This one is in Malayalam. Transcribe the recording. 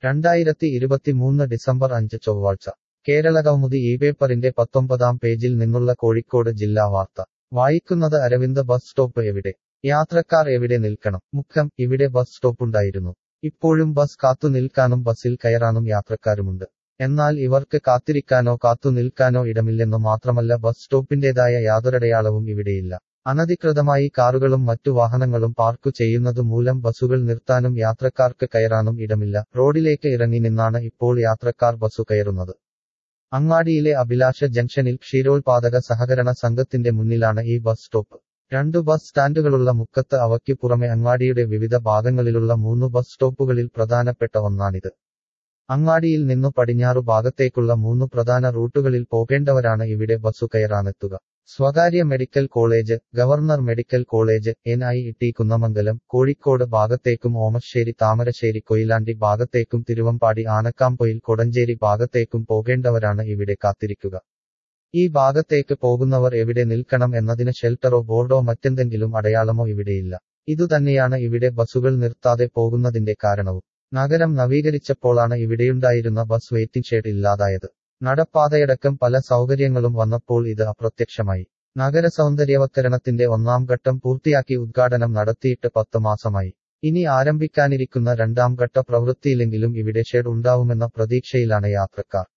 രണ്ടായിരത്തി ഇരുപത്തിമൂന്ന് ഡിസംബർ അഞ്ച് ചൊവ്വാഴ്ച കേരള കൗമുദി ഈ പേപ്പറിന്റെ പത്തൊമ്പതാം പേജിൽ നിന്നുള്ള കോഴിക്കോട് ജില്ലാ വാർത്ത വായിക്കുന്നത് അരവിന്ദ് ബസ് സ്റ്റോപ്പ് എവിടെ യാത്രക്കാർ എവിടെ നിൽക്കണം മുഖം ഇവിടെ ബസ് സ്റ്റോപ്പുണ്ടായിരുന്നു ഇപ്പോഴും ബസ് കാത്തു നിൽക്കാനും ബസ്സിൽ കയറാനും യാത്രക്കാരുമുണ്ട് എന്നാൽ ഇവർക്ക് കാത്തിരിക്കാനോ കാത്തു നിൽക്കാനോ ഇടമില്ലെന്നു മാത്രമല്ല ബസ് സ്റ്റോപ്പിന്റേതായ യാതൊരടയാളവും ഇവിടെയില്ല അനധികൃതമായി കാറുകളും മറ്റു വാഹനങ്ങളും പാർക്കു ചെയ്യുന്നതു മൂലം ബസ്സുകൾ നിർത്താനും യാത്രക്കാർക്ക് കയറാനും ഇടമില്ല റോഡിലേക്ക് ഇറങ്ങി നിന്നാണ് ഇപ്പോൾ യാത്രക്കാർ ബസ്സു കയറുന്നത് അങ്ങാടിയിലെ അഭിലാഷ ജംഗ്ഷനിൽ ക്ഷീരോത്പാദക സഹകരണ സംഘത്തിന്റെ മുന്നിലാണ് ഈ ബസ് സ്റ്റോപ്പ് രണ്ടു ബസ് സ്റ്റാൻഡുകളുള്ള മുക്കത്ത് അവയ്ക്ക് പുറമെ അങ്ങാടിയുടെ വിവിധ ഭാഗങ്ങളിലുള്ള മൂന്ന് ബസ് സ്റ്റോപ്പുകളിൽ പ്രധാനപ്പെട്ട ഒന്നാണിത് അങ്ങാടിയിൽ നിന്നു പടിഞ്ഞാറു ഭാഗത്തേക്കുള്ള മൂന്ന് പ്രധാന റൂട്ടുകളിൽ പോകേണ്ടവരാണ് ഇവിടെ ബസ്സു കയറാനെത്തുക സ്വകാര്യ medical college governor medical college N I T Kunnamangalam Kozhikode ഭാഗത്തേക്കും ഓമശ്ശേരി താമരശ്ശേരി കൊയിലാണ്ടി ഭാഗത്തേക്കും തിരുവമ്പാടി ആനക്കാംപൊയിൽ കൊടഞ്ചേരി ഭാഗത്തേക്കും പോകേണ്ടവരാണ് ഇവിടെ കാത്തിരിക്കുക ഈ ഭാഗത്തേക്ക് പോകുന്നവർ എവിടെ നിൽക്കണം എന്നതിന് ഷെൽട്ടറോ ബോർഡോ മറ്റെന്തെങ്കിലും അടയാളമോ ഇവിടെയില്ല ഇതുതന്നെയാണ് ഇവിടെ ബസ്സുകൾ നിർത്താതെ പോകുന്നതിന്റെ കാരണവും നഗരം നവീകരിച്ചപ്പോഴാണ് ഇവിടെയുണ്ടായിരുന്ന ബസ് വെയിറ്റിംഗ് ഷെഡ് ഇല്ലാതായത് നടപ്പാതയടക്കം പല സൗകര്യങ്ങളും വന്നപ്പോൾ ഇത് അപ്രത്യക്ഷമായി നഗര സൗന്ദര്യവത്കരണത്തിന്റെ ഒന്നാം ഘട്ടം പൂർത്തിയാക്കി ഉദ്ഘാടനം നടത്തിയിട്ട് പത്ത് മാസമായി ഇനി ആരംഭിക്കാനിരിക്കുന്ന രണ്ടാം ഘട്ട പ്രവൃത്തിയിലെങ്കിലും ഇവിടെ ഷെഡ് ഉണ്ടാവുമെന്ന പ്രതീക്ഷയിലാണ് യാത്രക്കാർ